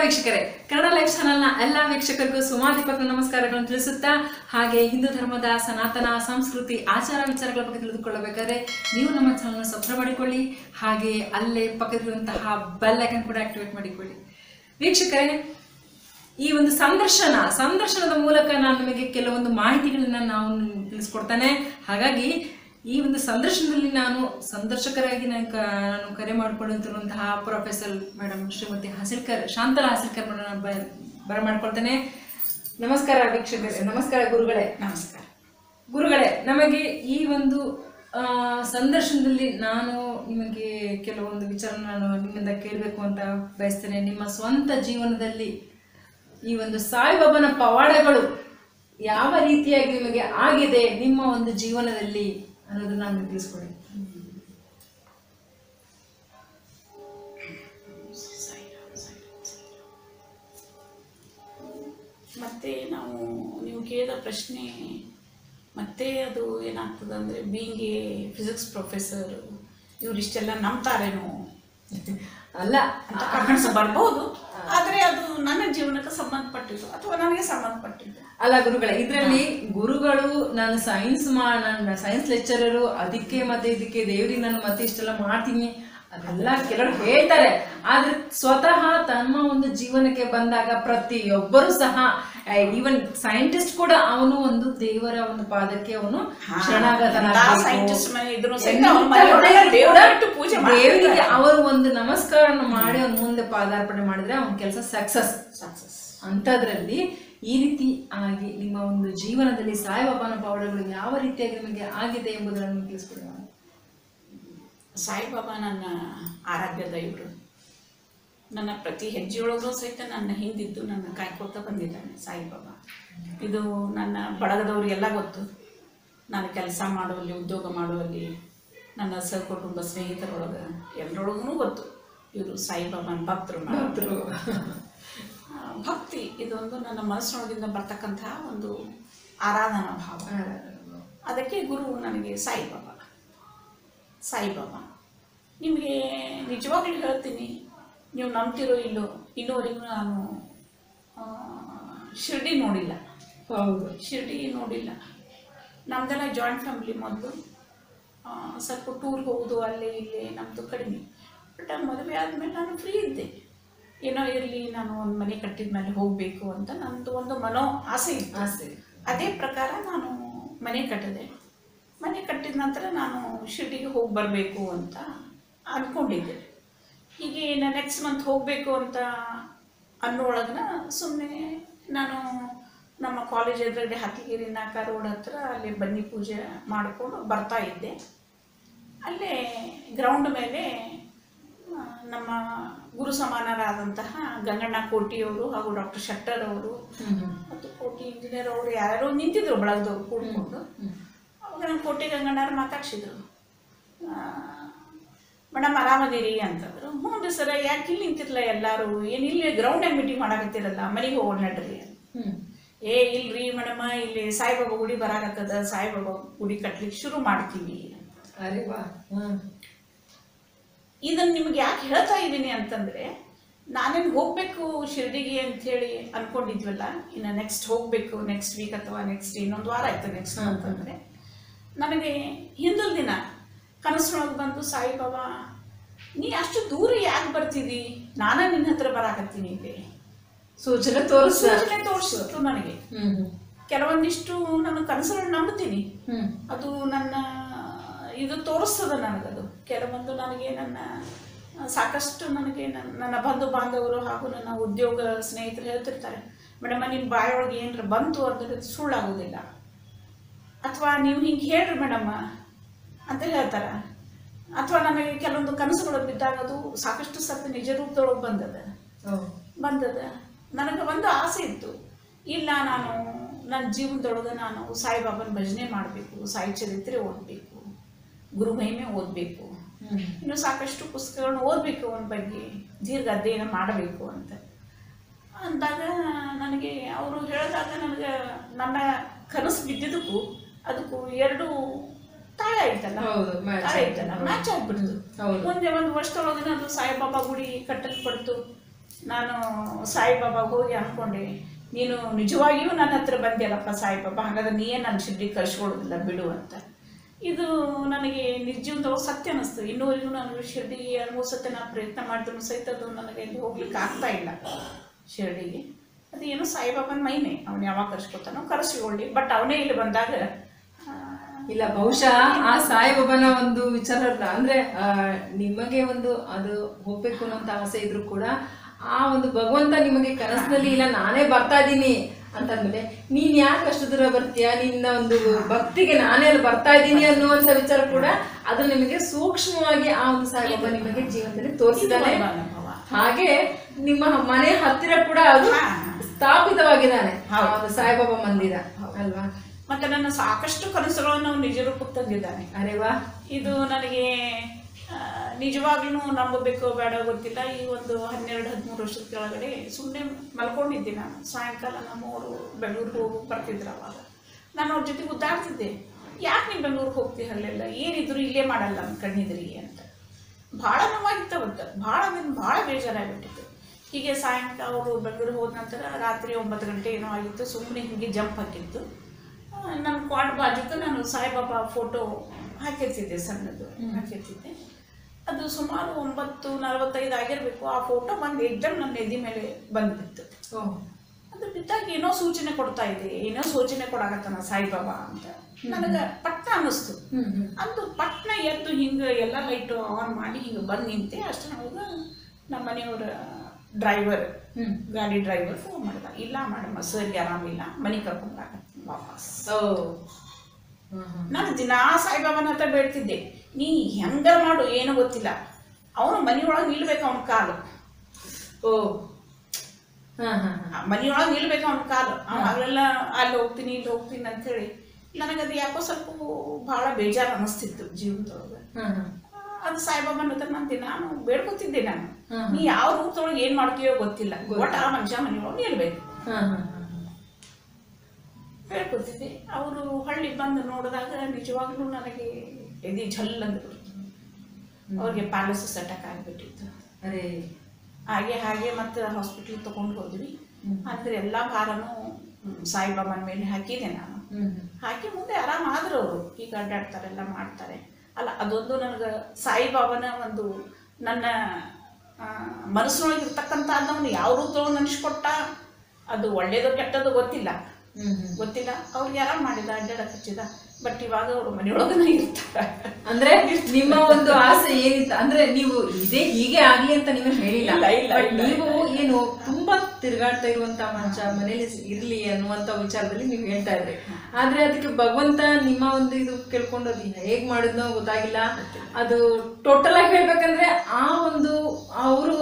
ವೀಕ್ಷಕರೇ ಕನ್ನಡ ಲೈಫ್ ಚಾನೆಲ್ನ ಎಲ್ಲ ವೀಕ್ಷಕರಿಗೂ ಸುಮಾಧಿಪತ್ನ ನಮಸ್ಕಾರಗಳನ್ನು ತಿಳಿಸುತ್ತಾ ಹಾಗೆ ಹಿಂದೂ ಧರ್ಮದ ಸನಾತನ ಸಂಸ್ಕೃತಿ ಆಚಾರ ವಿಚಾರಗಳ ಬಗ್ಗೆ ತಿಳಿದುಕೊಳ್ಳಬೇಕಾದ್ರೆ ನೀವು ನಮ್ಮ ಚಾನಲ್ನ ಸಬ್ಸ್ಕ್ರೈಬ್ ಮಾಡಿಕೊಳ್ಳಿ ಹಾಗೆ ಅಲ್ಲೇ ಪಕ್ಕದಲ್ಲಿರುವಂತಹ ಬೆಲ್ ಐಕನ್ ಕೂಡ ಆಕ್ಟಿವೇಟ್ ಮಾಡಿಕೊಳ್ಳಿ ವೀಕ್ಷಕರೇ ಈ ಒಂದು ಸಂದರ್ಶನ ಸಂದರ್ಶನದ ಮೂಲಕ ನಾನು ನಿಮಗೆ ಕೆಲವೊಂದು ಮಾಹಿತಿಗಳನ್ನ ನಾವು ತಿಳಿಸ್ಕೊಡ್ತಾನೆ ಹಾಗಾಗಿ ಈ ಒಂದು ಸಂದರ್ಶನದಲ್ಲಿ ನಾನು ಸಂದರ್ಶಕರಾಗಿ ನಾನು ಕ- ನಾನು ಕರೆ ಮಾಡಿಕೊಳ್ಳುತ್ತಿರುವಂತಹ professor madam Shrimati Hasilkar Shantala Hasilkar madam ಬರಮಾಡ್ಕೊಳ್ತೇನೆ ನಮಸ್ಕಾರ ವೀಕ್ಷಕರೇ ನಮಸ್ಕಾರ ಗುರುಗಳೇ ನಮಸ್ಕಾರ ಗುರುಗಳೇ ನಮಗೆ ಈ ಒಂದು ಆ, ಸಂದರ್ಶನದಲ್ಲಿ ನಾನು ನಿಮಗೆ ಕೆಲವೊಂದು ವಿಚಾರ ನಾನು ನಿಮ್ಮಿಂದ ಕೇಳಬೇಕು ಅಂತ ಬಯಸ್ತೇನೆ ನಿಮ್ಮ ಸ್ವಂತ ಜೀವನದಲ್ಲಿ ಈ ಒಂದು ಸಾಯಿಬಾಬನ ಪವಾಡಗಳು ಯಾವ ರೀತಿಯಾಗಿ ನಿಮಗೆ ಆಗಿದೆ ನಿಮ್ಮ ಒಂದು ಜೀವನದಲ್ಲಿ ಅನ್ನೋದನ್ನ ನಾನು ತಿಳಿಸ್ಕೊಡಿ ಮತ್ತೆ ನಾವು ನೀವು ಕೇಳಿದ ಪ್ರಶ್ನೆ ಮತ್ತೆ ಅದು ಏನಾಗ್ತದೆ ಅಂದರೆ ಬೀಂಗ್ ಎ ಫಿಸಿಕ್ಸ್ ಪ್ರೊಫೆಸರ್ ಇವರಿಷ್ಟೆಲ್ಲ ನಂಬ್ತಾರೇನೋ ಅಲ್ಲ ಅಂತ ಕಮೆಂಟ್ಸ್ ಬರ್ಬೋದು ಆದರೆ ಅದು ನನ್ನ ಜೀವನಕ್ಕೆ ಸಂಬಂಧಪಟ್ಟಿದ್ದು ಅಥವಾ ನನಗೆ ಸಂಬಂಧಪಟ್ಟಿದ್ದು ಅಲ್ಲ ಗುರುಗಳೇ ಇದರಲ್ಲಿ ಗುರುಗಳು ನಾನು ಸೈನ್ಸ್ ಮಾ ನನ್ನ ಸೈನ್ಸ್ ಲೆಕ್ಚರರು ಅದಕ್ಕೆ ಮತ್ತೆ ಇದಕ್ಕೆ ದೇವ್ರಿಗೆ ನಾನು ಮತ್ತೆ ಇಷ್ಟೆಲ್ಲ ಮಾಡ್ತೀನಿ ಅದೆಲ್ಲ ಕೆಲವರು ಹೇಳ್ತಾರೆ ಆದ್ರೆ ಸ್ವತಃ ತಮ್ಮ ಒಂದು ಜೀವನಕ್ಕೆ ಬಂದಾಗ ಪ್ರತಿಯೊಬ್ಬರು ಸಹ ಈವನ್ ಸೈಂಟಿಸ್ಟ್ ಕೂಡ ಅವನು ಒಂದು ದೇವರ ಒಂದು ಪಾದಕ್ಕೆ ಅವನು ಶರಣಾಗತನಾಗಬೇಕು. ಸೈಂಟಿಸ್ಟ್ ಮನೆ ಇದ್ರು ಸಹಿತ ಎಂತ ಅವ್ರ ಮನೆಯೊಳಗೆ ಒಳ್ಳೆಯ ದೇವ್ರ ಕೂಡ ಇಟ್ಟು ಪೂಜೆ ದೇವರಿಗೆ ಮಾಡ್ತಾರೆ. ಅವರು ಒಂದು ನಮಸ್ಕಾರನ ಮಾಡಿ ಅವ್ನ ಮುಂದೆ ಪಾದಾರ್ಪಣೆ ಮಾಡಿದ್ರೆ ಅವನ ಕೆಲಸ ಸಕ್ಸಸ್ ಸಕ್ಸಸ್ ಅಂಥದ್ರಲ್ಲಿ ಈ ರೀತಿ ಆಗಿ ನಿಮ್ಮ ಒಂದು ಜೀವನದಲ್ಲಿ ಸಾಯಿಬಾಬಾನ ಪವಾಡಗಳು ಯಾವ ರೀತಿಯಾಗಿ ನಿಮಗೆ ಆಗಿದೆ ಎಂಬುದನ್ನು ನಿಮಗೆ ತಿಳಿಸ್ಕೊಡಿ ನಾನು. ಸಾಯಿಬಾಬಾ ನನ್ನ ಆರಾಧ್ಯ ದೈವರು ನನ್ನ ಪ್ರತಿ ಹೆಜ್ಜೆಯೊಳಗೂ ಸಹಿತ ನನ್ನ ಹಿಂದಿದ್ದು ನನ್ನ ಕಾಯ್ಕೋತ ಬಂದಿದ್ದಾನೆ ಸಾಯಿಬಾಬಾ ಇದು ನನ್ನ ಬಳಗದವರಿಗೆಲ್ಲ ಗೊತ್ತು ನಾನು ಕೆಲಸ ಮಾಡುವಲ್ಲಿ ಉದ್ಯೋಗ ಮಾಡುವಲ್ಲಿ ನನ್ನ ಸಹಕುಟುಂಬ ಸ್ನೇಹಿತರೊಳಗೆ ಎಲ್ಲರೊಳಗೂ ಗೊತ್ತು ಇವರು ಸಾಯಿಬಾಬಾನ ಭಕ್ತರು ಭಕ್ತರು ಭಕ್ತಿ ಇದೊಂದು ನನ್ನ ಮನಸ್ಸಿನೊಳಗಿಂದ ಬರ್ತಕ್ಕಂತಹ ಒಂದು ಆರಾಧನಾ ಭಾವ ಅದಕ್ಕೆ ಗುರು ನನಗೆ ಸಾಯಿಬಾಬಾ ಸಾಯಿಬಾಬಾ ನಿಮಗೆ ನಿಜವಾಗ್ಲೂ ಹೇಳ್ತೀನಿ ನೀವು ನಂಬ್ತಿರೋ ಇಲ್ಲೋ ಇನ್ನೂವರೆಗೂ ನಾನು ಆ, ಶಿರ್ಡಿ ನೋಡಿಲ್ಲ ಹೌದು ಶಿರ್ಡಿ ನೋಡಿಲ್ಲ ನಮ್ದೆಲ್ಲ ಜಾಯಿಂಟ್ ಫ್ಯಾಮಿಲಿ ಮೊದಲು ಸ್ವಲ್ಪ ಟೂರ್ ಹೋಗೋದು ಅಲ್ಲೇ ಇಲ್ಲೇ ನಮ್ಮದು ಕಡಿಮೆ ಬಟ್ ಮದುವೆ ಆದಮೇಲೆ ನಾನು ಫ್ರೀ ಇದ್ದೆ ಏನೋ ಇರಲಿ ನಾನು ಒಂದು ಮನೆ ಕಟ್ಟಿದ ಮೇಲೆ ಹೋಗಬೇಕು ಅಂತ ನನ್ನದು ಒಂದು ಮನೋ ಆಸೆ ಇತ್ತು ಆಸೆ ಅದೇ ಪ್ರಕಾರ ನಾನು ಮನೆ ಕಟ್ಟಿದೆ ಮನೆ ಕಟ್ಟಿದ ನಂತರ ನಾನು ಶಿರ್ಡಿಗೆ ಹೋಗಿ ಬರಬೇಕು ಅಂತ ಅಂದ್ಕೊಂಡಿದ್ದೆ ಹೀಗೆ ನಾನು ನೆಕ್ಸ್ಟ್ ಮಂತ್ ಹೋಗಬೇಕು ಅಂತ ಅನ್ನೋಳಗನ ಸುಮ್ಮನೆ ನಾನು ನಮ್ಮ ಕಾಲೇಜ್ ಎದುರುಗಡೆ ಹತ್ತಿಗಿರಿ ನಾಕ ರೋಡ್ ಹತ್ರ ಅಲ್ಲಿ ಬನ್ನಿ ಪೂಜೆ ಮಾಡಿಕೊಂಡು ಬರ್ತಾ ಇದ್ದೆ ಅಲ್ಲೇ ಗ್ರೌಂಡ್ ಮೇಲೆ ಆ, ನಮ್ಮ ಗುರು ಸಮಾನರಾದಂತಹ ಗಂಗಣ್ಣ ಕೋಟಿಯವರು ಹಾಗೂ ಡಾಕ್ಟರ್ ಶೆಟ್ಟರ್ ಅವರು ಮತ್ತು ಕೋಟಿ ಇಂಜಿನಿಯರ್ ಅವರು ಯಾರ್ಯಾರೋ ನಿಂತಿದ್ರು ಬಳಗದವ್ರು ಕೂಡ್ಕೊಂಡು ಅವಾಗ ನಮ್ಮ ಕೋಟಿ ಗಂಗಣ್ಣವ್ರು ಮಾತಾಡ್ಸಿದ್ರು ಮೇಡಮ್ ಆರಾಮದಿರಿ ಅಂತಂದ್ರು ಹ್ಞೂ ರೀ ಸರ ಯಾಕೆ ಇಲ್ಲಿ ನಿಂತಿರ್ಲ ಎಲ್ಲರೂ ಏನು ಇಲ್ಲಿ ಗ್ರೌಂಡಾಗ ಮೀಟಿಂಗ್ ಮಾಡಕತ್ತಿರಲ್ಲ ಮನೆಗೆ ಹೋಗೋಣ ನಡ್ರಿ ಅಂತ. ಹ್ಮ್ ಏ ಇಲ್ರಿ ಮೇಡಮ ಇಲ್ಲಿ ಸಾಯಿಬಾಬಾ ಗುಡಿ ಬರಾಕತ್ತದ ಸಾಯಿಬಾಬಾ ಗುಡಿ ಕಟ್ಲಿಕ್ಕೆ ಶುರು ಮಾಡ್ತೀವಿ ಅರೆ ವಾ ಹ್ಮ್ ಇದನ್ನು ನಿಮ್ಗೆ ಯಾಕೆ ಹೇಳ್ತಾ ಇದ್ದೀನಿ ಅಂತಂದರೆ ನಾನೇನು ಹೋಗಬೇಕು ಶಿರ್ಡಿಗೆ ಅಂಥೇಳಿ ಅಂದ್ಕೊಂಡಿದ್ವಲ್ಲ ಇನ್ನು ನೆಕ್ಸ್ಟ್ ಹೋಗಬೇಕು ನೆಕ್ಸ್ಟ್ ವೀಕ್ ಅಥವಾ ನೆಕ್ಸ್ಟ್ ಇನ್ನೊಂದು ವಾರ ಆಯ್ತು ನೆಕ್ಸ್ಟ್ ಅಂತಂದರೆ ನನಗೆ ಹಿಂದಲ್ ದಿನ ಕನಸಿನೊಳಗೆ ಬಂದು ಸಾಯಿಬಾಬಾ ನೀ ಅಷ್ಟು ದೂರ ಯಾಕೆ ಬರ್ತಿದಿ ನಾನೇ ನಿನ್ನ ಹತ್ರ ಬರಾಕತ್ತೀನಿ ಇಲ್ಲಿ ಸೂಚನೆ ತೋರಿಸ ಸೂಚನೆ ತೋರಿಸಿತ್ತು ನನಗೆ ಹ್ಮ್ ಹ್ಮ್ ಕೆಲವೊಂದಿಷ್ಟು ನಾನು ಕನಸುಗಳನ್ನ ನಂಬುತ್ತೀನಿ ಹ್ಮ್ ಅದು ನನ್ನ ಇದು ತೋರಿಸ್ತದೆ ನನಗದು ಕೆಲವೊಂದು ನನಗೆ ನನ್ನ ಸಾಕಷ್ಟು ನನಗೆ ನನ್ನ ನನ್ನ ಬಂಧು ಬಾಂಧವರು ಹಾಗೂ ನನ್ನ ಉದ್ಯೋಗ ಸ್ನೇಹಿತರು ಹೇಳ್ತಿರ್ತಾರೆ ಮೇಡಮ್ ನಿಮ್ಮ ಬಾಯೊಳಗೆ ಏನರ ಬಂತು ಅಂದರೆ ಅದು ಸುಳ್ಳಾಗೋದಿಲ್ಲ ಅಥವಾ ನೀವು ಹಿಂಗೆ ಹೇಳ್ರಿ ಮೇಡಮ್ಮ ಅಂತ ಹೇಳ್ತಾರೆ ಅಥವಾ ನನಗೆ ಕೆಲವೊಂದು ಕನಸುಗಳು ಬಿದ್ದಾಗ ಅದು ಸಾಕಷ್ಟು ಸರ್ತಿ ನಿಜ ರೂಪದೊಳಗೆ ಬಂದದ ಹೌದು ಬಂದದ ನನಗೆ ಒಂದು ಆಸೆ ಇತ್ತು ಇಲ್ಲ ನಾನು ನನ್ನ ಜೀವನದೊಳಗೆ ನಾನು ಸಾಯಿಬಾಬನ ಭಜನೆ ಮಾಡಬೇಕು ಸಾಯಿ ಚರಿತ್ರೆ ಓದಬೇಕು ಗುರು ಮಹಿಮೆ ಓದಬೇಕು ಹ್ಮ್ ಇನ್ನು ಸಾಕಷ್ಟು ಪುಸ್ತಕಗಳನ್ನ ಓದಬೇಕು ಅವನ ಬಗ್ಗೆ ದೀರ್ಘ ಅಧ್ಯಯನ ಮಾಡಬೇಕು ಅಂತ ಅಂದಾಗ ನನಗೆ ಅವರು ಹೇಳಿದಾಗ ನನಗೆ ನನ್ನ ಕನಸು ಬಿದ್ದಿದ್ದಕ್ಕೂ ಅದಕ್ಕೂ ಎರಡು ತಾಳ ಐತಲ್ಲ ಹೌದು, match ತಾಳ ಆಯ್ತು. ಐತಲ್ಲ ಮ್ಯಾಚ್ ಆಗ್ಬಿಡ್ತು ಹೌದು. ಒಂದೇ ಒಂದು ವರ್ಷದೊಳಗೆ ಅದು ಸಾಯಿಬಾಬಾ ಗುಡಿ ಕಟ್ಟಲ್ಪಡ್ತು ನಾನು ಸಾಯಿಬಾಬಾ ಹೋಗಿ ಅಂದ್ಕೊಂಡೆ ನೀನು ನಿಜವಾಗಿಯೂ ನನ್ನ ಹತ್ರ ಬಂದ್ಯಲ್ಲಪ್ಪ ಸಾಯಿಬಾಬಾ ಹಾಗಾದ್ರೆ ನೀಯೇ ನನ್ನ ಶಿರ್ಡಿ ಕಳ್ಸ್ಕೊಡೋದಿಲ್ಲ ಬಿಡು ಅಂತ ಇದು ನನಗೆ ನಿರ್ಜೀವನದೊಳಗೆ ಸತ್ಯ ಅನ್ನಿಸ್ತು ಇನ್ನೂವರೆಗೂ ನಾನು ಶಿರ್ಡಿಗೆ ಎರಡು ಮೂರು ಸತಿ ನಾನು ಪ್ರಯತ್ನ ಮಾಡಿದ್ರು ಸಹಿತ ಅದು ನನಗೆ ಅಲ್ಲಿ ಹೋಗ್ಲಿಕ್ಕೆ ಆಗ್ತಾ ಇಲ್ಲ ಶಿರ್ಡಿಗೆ ಅದು ಏನೋ ಸಾಯಿಬಾಬನ ಮೈನೆ ಅವ್ನು ಯಾವಾಗ ಕರ್ಸ್ಕೊತಾನೋ ಕರೆಸಿಕೊಳ್ಳಿ ಬಟ್ ಅವನೇ ಇಲ್ಲಿ ಬಂದಾಗ ಆ, ಇಲ್ಲ ಬಹುಶಃ ಆ ಸಾಯಿಬಾಬನ ಒಂದು ವಿಚಾರ ಅಂದ್ರೆ ಆ, ನಿಮಗೆ ಒಂದು ಅದು ಹೋಗ್ಬೇಕು ಅನ್ನೋಂತ ಆಸೆ ಇದ್ರು ಕೂಡ ಆ ಒಂದು ಭಗವಂತ ನಿಮಗೆ ಕನಸಿನಲ್ಲಿ ಇಲ್ಲ ನಾನೇ ಬರ್ತಾ ಇದ್ದೀನಿ ಅಂತಂದ್ಮೇಲೆ ನೀನ್ ಯಾಕೆ ಅಷ್ಟು ದೂರ ಬರ್ತೀಯ ನಿನ್ನ ಒಂದು ಭಕ್ತಿಗೆ ನಾನೇ ಅಲ್ಲಿ ಬರ್ತಾ ಇದ್ದೀನಿ ಅನ್ನುವಂತ ವಿಚಾರ ಕೂಡ ಅದು ನಿಮಗೆ ಸೂಕ್ಷ್ಮವಾಗಿ ಆ ಒಂದು ಸಾಯಿಬಾಬಾ ನಿಮಗೆ ಜೀವನದಲ್ಲಿ ತೋರಿಸಿದ್ದಾನೆ ಇದು ಒಂದು ಅನುಭವ. ಹಾಗೆ ನಿಮ್ಮ ಮನೆ ಹತ್ತಿರ ಕೂಡ ಅದು ಹಾ. ಸ್ಥಾಪಿತವಾಗಿದ್ದಾನೆ ಆ ಹೌದು. ಒಂದು ಸಾಯಿಬಾಬಾ ಮಂದಿರ ಅಲ್ವಾ ಮತ್ತೆ ನನ್ನ ಸಾಕಷ್ಟು ಕನಸುಗಳನ್ನು ನಾವು ನಿಜ ರೂಪಕ್ಕೆ ತಂದಿದ್ದಾನೆ ಅರೆ ವಾ ಇದು ನನಗೆ ಆ, ನಿಜವಾಗ್ಲೂ ನಂಬಬೇಕೋ ಬೇಡ ಗೊತ್ತಿಲ್ಲ ಈ ಒಂದು ಹನ್ನೆರಡು ಹದಿಮೂರು ವರ್ಷದ ಕೆಳಗಡೆ ಸುಮ್ಮನೆ ಮಲ್ಕೊಂಡಿದ್ದೆ ನಾನು ಸಾಯಂಕಾಲ ನಮ್ಮವರು ಬೆಂಗಳೂರಿಗೆ ಹೋಗಿ ಬರ್ತಿದ್ರು ಅವಾಗ ನಾನು ಅವ್ರ ಜೊತೆ ಉದ್ದಾಡ್ತಿದ್ದೆ ಯಾಕೆ ನೀವು ಬೆಂಗಳೂರಿಗೆ ಹೋಗ್ತೀವಿ ಅಲ್ಲೆಲ್ಲ ಏನಿದ್ರು ಇಲ್ಲೇ ಮಾಡಲ್ಲ ನಮ್ಮ ಕಣ್ಣಿದ್ರಿಗೆ ಅಂತ ಭಾಳ ನೋವಾಗಿತ್ತು ಅವತ್ತು ಭಾಳ ದಿನ ಭಾಳ ಬೇಜಾರಾಗ್ಬಿಟ್ಟಿತ್ತು ಹೀಗೆ ಸಾಯಂಕಾಲ ಅವರು ಬೆಂಗಳೂರಿಗೆ ಹೋದ ನಂತರ ರಾತ್ರಿ ಒಂಬತ್ತು ಗಂಟೆ ಏನೋ ಆಗಿತ್ತು ಸುಮ್ಮನೆ ಹೀಗೆ ಜಂಪ್ ಹಾಕಿತ್ತು ಆ, ನನ್ನ ಕ್ವಾಡ್ ಬಾಜುಕ್ಕೆ ನಾನು ಸಾಯಿಬಾಬಾ ಫೋಟೋ ಹಾಕಿರ್ತಿದ್ದೆ ಸಣ್ಣದು ಹಾಕಿರ್ತಿದ್ದೆ ಅದು ಸುಮಾರು ಒಂಬತ್ತು ನಲವತ್ತೈದು ಆಗಿರಬೇಕು ಆ ಫೋಟೋ ಬಂದು ಎಕ್ದಮ್ ನನ್ನ ಎದೆ ಮೇಲೆ ಬಂದ್ಬಿತ್ತು ಓ ಅದು ಬಿದ್ದಾಗ ಏನೋ ಸೂಚನೆ ಕೊಡ್ತಾ ಇದೆ ಏನೋ ಸೂಚನೆ ಕೊಡಾಕತ್ತಾನ ಸಾಯಿಬಾಬಾ ಅಂತ ನನಗೆ ಪಟ್ಟ ಅನ್ನಿಸ್ತು ಹ್ಮ್ ಹ್ಮ್ ಅಂದು ಪಟ್ನ ಎದ್ದು ಹಿಂಗೆ ಎಲ್ಲ ಲೈಟು ಆನ್ ಮಾಡಿ ಹಿಂಗೆ ಬಂದು ನಿಂತೆ ಅಷ್ಟರೊಳಗೆ ನಮ್ಮ ಮನೆಯವರ ಡ್ರೈವರ್ ಹ್ಮ್ ಗಾಡಿ ಡ್ರೈವರ್ ಫೋನ್ ಮಾಡ್ದ ಇಲ್ಲ ಮೇಡಮ್ ಸರ್ಗೆ ಆರಾಮಿಲ್ಲ ಮನೆ ಕರ್ಕೊಂಡ್ಬರಾಕತ್ತೀನಿ ವಾಪಸ್ ಓ ಹ್ಮ್ ಹ್ಮ್ ನಾನು ದಿನಾ ಸಾಯಿಬಾಬಾನ ಹತ್ರ ಬೇಡ್ತಿದ್ದೆ ನೀ ಹೆಂಗಾರ ಮಾಡು ಏನೂ ಗೊತ್ತಿಲ್ಲ ಅವನು ಮನೆಯೊಳಗೆ ನಿಲ್ಬೇಕು ಅವನ ಕಾಲು ಓ ಹಾ ಹಾ ಹಾ ಆ ಮನೆಯೊಳಗೆ ನಿಲ್ಬೇಕು ಅವನ ಕಾಲು ಅವ್ನು ಆಗಲೆಲ್ಲ ಅಲ್ಲಿ ಹೋಗ್ತೀನಿ ಇಲ್ಲಿ ಹೋಗ್ತೀನಿ ಅಂತೇಳಿ ನನಗದು ಯಾಕೋ ಸ್ವಲ್ಪ ಭಾಳ ಬೇಜಾರು ಅನ್ನಿಸ್ತಿತ್ತು ಜೀವನದೊಳಗೆ ಹಾ ಹಾ ಅದು ಸಾಯಿಬಾಬನ ಹತ್ರ ನಾನು ನಾನು ಬೇಡ್ಕೊತಿದ್ದೆ ನಾನು ಹ್ಮ್. ನೀ ಯಾವ ರೂಪದೊಳಗೆ ಏನು ಮಾಡ್ತೀಯೋ ಗೊತ್ತಿಲ್ಲ ಒಟ್ಟು ಆ ಮನುಷ್ಯ ಮನೆಯೊಳಗೆ ನಿಲ್ಬೇಕು ಹಾ ಹಾ ಹಾ ಹೇಳ್ಕೊತಿದ್ದೆ ಅವರು ಹಳ್ಳಿ ಬಂದು ನೋಡಿದಾಗ ನಿಜವಾಗ್ಲೂ ನನಗೆ ಎದೆ ಝಲ್ ಅಂದ್ಬಿಡ್ತು ಅವ್ರಿಗೆ ಪ್ಯಾಲಸಿಸ್ ಅಟ್ಯಾಕ್ ಆಗಿಬಿಟ್ಟಿತ್ತು ಅರೆ ಹಾಗೆ ಹಾಗೆ ಮತ್ತೆ ಹಾಸ್ಪಿಟ್ಲಿಗೆ ತಗೊಂಡು ಹೋದ್ವಿ ಹ್ಮ್. ಅಂದ್ರೆ ಎಲ್ಲ ಭಾರನೂ ಹ್ಮ್, ಸಾಯಿಬಾಬನ ಮೇಲೆ ಹಾಕಿದೆ ನಾನು ಹ್ಮ್ ಹಾಕಿ ಮುಂದೆ ಆರಾಮ ಆದ್ರು ಅವರು ಈಗ ಅಡ್ಡಾಡ್ತಾರೆ ಎಲ್ಲ ಮಾಡ್ತಾರೆ ಅಲ್ಲ ಅದೊಂದು ನನಗೆ ಸಾಯಿಬಾಬನ ಒಂದು ನನ್ನ ಆ, ಮನಸ್ಸಿನೊಳಗೆ ಇರ್ತಕ್ಕಂಥ ಅದನ್ನು ಯಾವ ರೂಪದೊಳಗೆ ನೆನೆಸ್ಕೊಟ್ಟ ಅದು ಒಳ್ಳೇದೋ ಕೆಟ್ಟದೋ ಗೊತ್ತಿಲ್ಲ ಹ್ಮ್ ಹ್ಮ್ ಗೊತ್ತಿಲ್ಲ ಅವ್ರಿಗೆ ಆರಾಮ್ ಮಾಡಿದ ಅಡ್ಡಾಡಕ್ ಹಚ್ಚಿದ ಬಟ್ ಇವಾಗ ಅವರು ಮನೆಯೊಳಗನೆ ಇರ್ತಾರೆ ಅಂದ್ರೆ ನಿಮ್ಮ ಒಂದು ಆಸೆ ಏನಿತ್ತು ಅಂದ್ರೆ ನೀವು ಇದೇ ಹೀಗೆ ಆಗ್ಲಿ ಅಂತ ನೀವು ಹೇಳಿಲ್ಲ ಇಲ್ಲ, ಇಲ್ಲ, ಬಟ್ ಇಲ್ಲ, ನೀವು ಏನು ತುಂಬಾ ತಿರುಗಾಡ್ತಾ ಇರುವಂತ ಮನುಷ್ಯ ಮನೇಲಿ ಇರ್ಲಿ ಅನ್ನುವಂತ ವಿಚಾರದಲ್ಲಿ ನೀವು ಹೇಳ್ತಾ ಇದ್ರಿ ಆದ್ರೆ ಅದಕ್ಕೆ ಭಗವಂತ ನಿಮ್ಮ ಒಂದು ಇದು ಕೇಳ್ಕೊಂಡು ಅದು ಹೇಗ್ ಮಾಡಿದ್ನೋ ಗೊತ್ತಾಗಿಲ್ಲ ಅದು ಟೋಟಲ್ ಆಗಿ ಹೇಳ್ಬೇಕಂದ್ರೆ ಆ ಒಂದು ಅವರು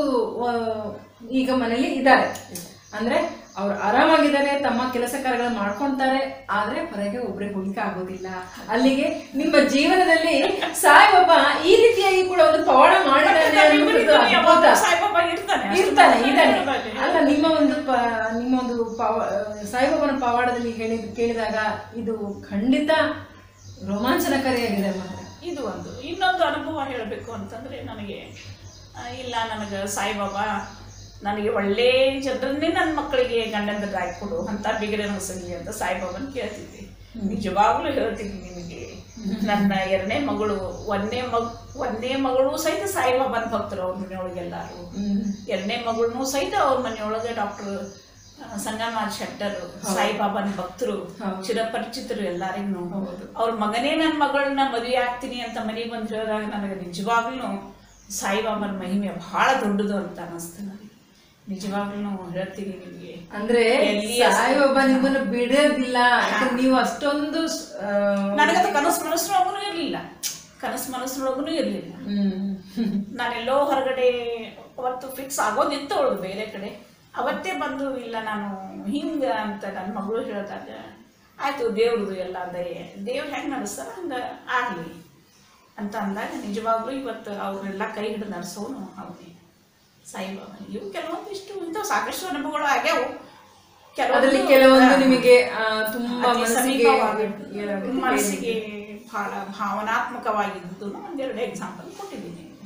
ಈಗ ಮನೇಲಿ ಇದ್ದಾರೆ ಅಂದ್ರೆ ಅವ್ರು ಆರಾಮಾಗಿದ್ದಾರೆ ತಮ್ಮ ಕೆಲಸ ಕಾರ್ಯಗಳನ್ನ ಮಾಡ್ಕೊಂತಾರೆ ಆದ್ರೆ ಹೊರಗೆ ಒಬ್ರಿಗೆ ಹೋಗ್ಲಿಕ್ಕೆ ಆಗೋದಿಲ್ಲ ಅಲ್ಲಿಗೆ ನಿಮ್ಮ ಜೀವನದಲ್ಲಿ ಸಾಯಿಬಾಬಾ ಈ ರೀತಿಯಾಗಿ ಕೂಡ ಒಂದು ಪವಾಡ ಮಾಡಿದ್ದಾನೆ ಅನ್ನೋದು ಅದ್ಭುತ. ಸಾಯಿಬಾಬಾ ಇರ್ತಾನೆ ಅಷ್ಟು ಇರ್ತಾನೆ ಮಾತ್ರ ಇದ್ದಾನೆ ಇರ್ತಾನೆ. ಅಲ್ಲ ನಿಮ್ಮ ಒಂದು ಪ ನಿಮ್ಮ ಒಂದು ಪವ ಸಾಯಿಬಾಬನ ಪವಾಡದಲ್ಲಿ ಹೇಳಿದ ಕೇಳಿದಾಗ ಇದು ಖಂಡಿತ ರೋಮಾಂಚನಕಾರಿಯಾಗಿದೆ ಮಾತ್ರ ಇದು ಒಂದು ಇನ್ನೊಂದು ಅನುಭವ ಹೇಳಬೇಕು ಅಂತಂದ್ರೆ ನನಗೆ ಆ, ಇಲ್ಲ ನನಗೆ ಸಾಯಿಬಾಬಾ ನನಗೆ ಒಳ್ಳೆ ಜನರನ್ನೇ ನನ್ನ ಮಕ್ಕಳಿಗೆ ಗಂಡಂದ್ರಾಗಿ ಕೊಡು ಅಂತ ಬಿಗರೆ ನಗಸಂಗಿ ಅಂತ ಸಾಯಿಬಾಬನ ಕೇಳ್ತಿದ್ದೆ ನಿಜವಾಗ್ಲೂ ಹೇಳ್ತೀನಿ ನಿಮಗೆ ನನ್ನ ಎರಡನೇ ಮಗಳು ಒಂದನೇ ಮಗ್ ಒಂದನೇ ಮಗಳು ಸಹಿತ ಸಾಯಿಬಾಬನ ಭಕ್ತರು ಅವ್ರ ಮನೆಯೊಳಗೆ ಎಲ್ಲಾರು ಎರಡನೇ ಮಗಳನ್ನೂ ಸಹಿತ ಅವ್ರ ಮನೆಯೊಳಗೆ ಡಾಕ್ಟರ್ ಸಂಗಮಾರ್ ಶೆಟ್ಟರ್ ಸಾಯಿಬಾಬಾನ ಭಕ್ತರು ಹೌದು. ಚಿರಪರಿಚಿತರು ಎಲ್ಲಾರಿಗೂ ಹೌದು. ಅವ್ರ ಮಗನೇ ನನ್ನ ಮಗಳನ್ನ ಮದುವೆ ಆಗ್ತೀನಿ ಅಂತ ಮನೆಗೆ ಬಂದು ಹೇಳಿದಾಗ ನನಗೆ ನಿಜವಾಗ್ಲೂ ಸಾಯಿಬಾಬನ ಮಹಿಮೆ ಬಹಳ ದೊಡ್ಡದು ಅಂತ ಅನ್ನಿಸ್ತು ನನಗೆ ನಿಜವಾಗ್ಲೂ ಹೇಳ್ತೀನಿ ನಿಮಗೆ ಅಂದ್ರೆ ಎಲ್ಲಿ ಸಾಯಿಬಾಬಾ ನಿಮ್ಮನ್ನು ಬಿಡೋದಿಲ್ಲ ಯಾಕಂದ್ರೆ ನೀವು ಅಷ್ಟೊಂದು ಆ, ನನಗದು ಕನಸು ಮನಸ್ಸಿನೊಳಗೂ ಇರಲಿಲ್ಲ ಕನಸು ಮನಸ್ಸಿನೊಳಗೂ ಇರಲಿಲ್ಲ ಹ್ಮ್ ನಾನೆಲ್ಲೋ ಹೊರಗಡೆ ಅವತ್ತು ಫಿಕ್ಸ್ ಆಗೋದಿತ್ತು ಅವಳು ಬೇರೆ ಕಡೆ ಅವತ್ತೇ ಬಂದು ಇಲ್ಲ ನಾನು ಹಿಂಗೆ ಅಂತ ನನ್ನ ಮಗಳು ಹೇಳಿದಾಗ ಆಯಿತು ದೇವ್ರದು ಎಲ್ಲ ದಯೆ ದೇವ್ರು ಹೆಂಗೆ ನಡೆಸ್ತಾರ ಹಂಗೆ ಆಗಲಿ ಅಂತ ಅಂದಾಗ ನಿಜವಾಗ್ಲೂ ಇವತ್ತು ಅವರೆಲ್ಲ ಕೈ ಹಿಡಿದು ನಡೆಸೋನು ಅವನೇ ಸಾಯಿಬಾಬಾ ಇವು ಕೆಲವೊಂದಿಷ್ಟು ಇಂಥವು ಸಾಕಷ್ಟು ಅನುಭವಗಳು ಆಗ್ಯಾವು ಅದರಲ್ಲಿ ಕೆಲವೊಂದು ನಿಮಗೆ ಆ, ತುಂಬಾ ಅತಿ ಮನಸ್ಸಿಗೆ ಸಮೀಪವಾಗಿ ಮನಸ್ಸಿಗೆ ಬಹಳ ಭಾವನಾತ್ಮಕವಾಗಿದ್ದು ಒಂದೆರಡು ಎಕ್ಸಾಂಪಲ್ ಕೊಟ್ಟಿದ್ದೀನಿ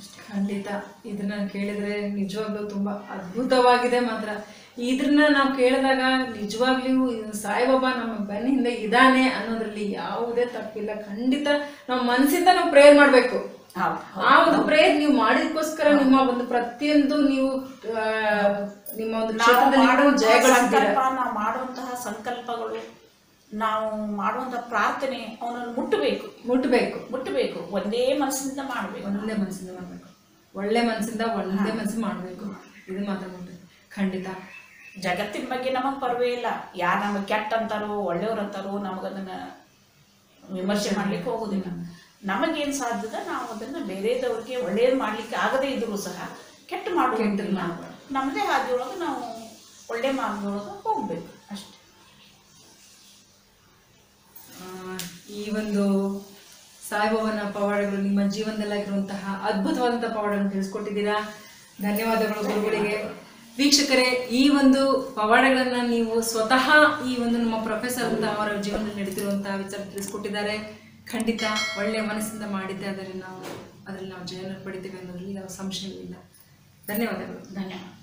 ಖಂಡಿತ ಇದನ್ನ ಕೇಳಿದ್ರೆ ನಿಜವಾಗ್ಲೂ ತುಂಬಾ ಅದ್ಭುತವಾಗಿದೆ ಮಾತ್ರ ಇದನ್ನ ನಾವು ಕೇಳಿದಾಗ ನಿಜವಾಗ್ಲೂ ಇದು ಸಾಯಿಬಾಬಾ ನಮ್ಮ ಬೆನ್ನ ಹಿಂದೆ ಇದಾನೆ ಅನ್ನೋದ್ರಲ್ಲಿ ಯಾವುದೇ ತಪ್ಪಿಲ್ಲ ಖಂಡಿತ ನಾವು ಮನಸ್ಸಿಂದ ನಾವು ಪ್ರೇಯರ್ ಮಾಡಬೇಕು ಹೌದು ಆ ಒಂದು ಪ್ರೇಯರ್ ನೀವು ಮಾಡಿದಕ್ಕೋಸ್ಕರ ನಿಮ್ಮ ಒಂದು ಪ್ರತಿಯೊಂದು ನೀವು ಆ, ನಿಮ್ಮ ಒಂದು ನಾವು ಕ್ಷೇತ್ರದಲ್ಲಿ ನೀವು ಮಾಡುವಂತಹ ಜಯಗಳಿಸಿದ್ದೀರ ಸಂಕಲ್ಪ ನಾವು ಮಾಡುವಂತಹ ಸಂಕಲ್ಪಗಳು ನಾವು ಮಾಡುವಂತಹ ಪ್ರಾರ್ಥನೆ ಅವನನ್ನು ಮುಟ್ಟಬೇಕು ಮುಟ್ಟಬೇಕು ಮುಟ್ಟಬೇಕು ಒಂದೇ ಮನಸ್ಸಿನಿಂದ ಮಾಡಬೇಕು ಒಂದೇ ಮನಸ್ಸಿಂದ ಮಾಡಬೇಕು ಒಳ್ಳೆ ಮನಸ್ಸಿಂದ ಒಂದೇ ಮನಸ್ಸು ಮಾಡಬೇಕು ಇದು ಮಾತ್ರ ಮುಟ್ಟು ಖಂಡಿತ ಜಗತ್ತಿನ ಬಗ್ಗೆ ನಮಗೆ ಪರ್ವೇ ಇಲ್ಲ ಯಾರು ನಮಗೆ ಕೆಟ್ಟ ಅಂತಾರೋ ಒಳ್ಳೆಯವ್ರು ಅಂತಾರೋ ನಮಗದನ್ನ ವಿಮರ್ಶೆ ಮಾಡ್ಲಿಕ್ಕೆ ಹೋಗೋದಿಲ್ಲ ನಮಗೇನು ಸಾಧ್ಯದ ನಾವು ಅದನ್ನ ಬೇರೆದವ್ರಿಗೆ ಒಳ್ಳೇದು ಮಾಡ್ಲಿಕ್ಕೆ ಆಗದೇ ಇದ್ರು ಸಹ ಕೆಟ್ಟ ಮಾಡುವಂತಿಲ್ಲ ಮಾಡ್ಬಾರ್ದು. ನಮ್ಮದೇ ಹಾದಿಯೊಳಗೆ ನಾವು ಒಳ್ಳೆ ಮಾರ್ಗದೊಳಗೆ ಹೋಗ್ಬೇಕು ಅಷ್ಟೇ ಆ, ಈ ಒಂದು ಸಾಯಿಬಾಬನ ಪವಾಡಗಳು ನಿಮ್ಮ ಜೀವನದಲ್ಲಾಗಿರುವಂತಹ ಅದ್ಭುತವಾದಂತಹ ಪವಾಡಗಳನ್ನು ತಿಳಿಸ್ಕೊಟ್ಟಿದ್ದೀರಾ ಧನ್ಯವಾದಗಳು ಗುರುಗಳಿಗೆ ವೀಕ್ಷಕರೇ ಈ ಒಂದು ಪವಾಡಗಳನ್ನ ನೀವು ಸ್ವತಃ ಈ ಒಂದು ನಮ್ಮ ಪ್ರೊಫೆಸರ್ ಅಂತ ಅವರ ಜೀವನದಲ್ಲಿ ನಡೀತಿರುವಂತಹ ವಿಚಾರ ತಿಳಿಸ್ಕೊಟ್ಟಿದ್ದಾರೆ ಖಂಡಿತ ಒಳ್ಳೆಯ ಮನಸ್ಸಿಂದ ಮಾಡಿದ್ದೆ ಅದರಲ್ಲಿ ನಾವು ಅದರಲ್ಲಿ ನಾವು ಜಯನ ಪಡಿತೇವೆ ಅನ್ನೋದ್ರಲ್ಲಿ ಯಾವ ಸಂಶಯವಿಲ್ಲ ಧನ್ಯವಾದಗಳು ಧನ್ಯವಾದ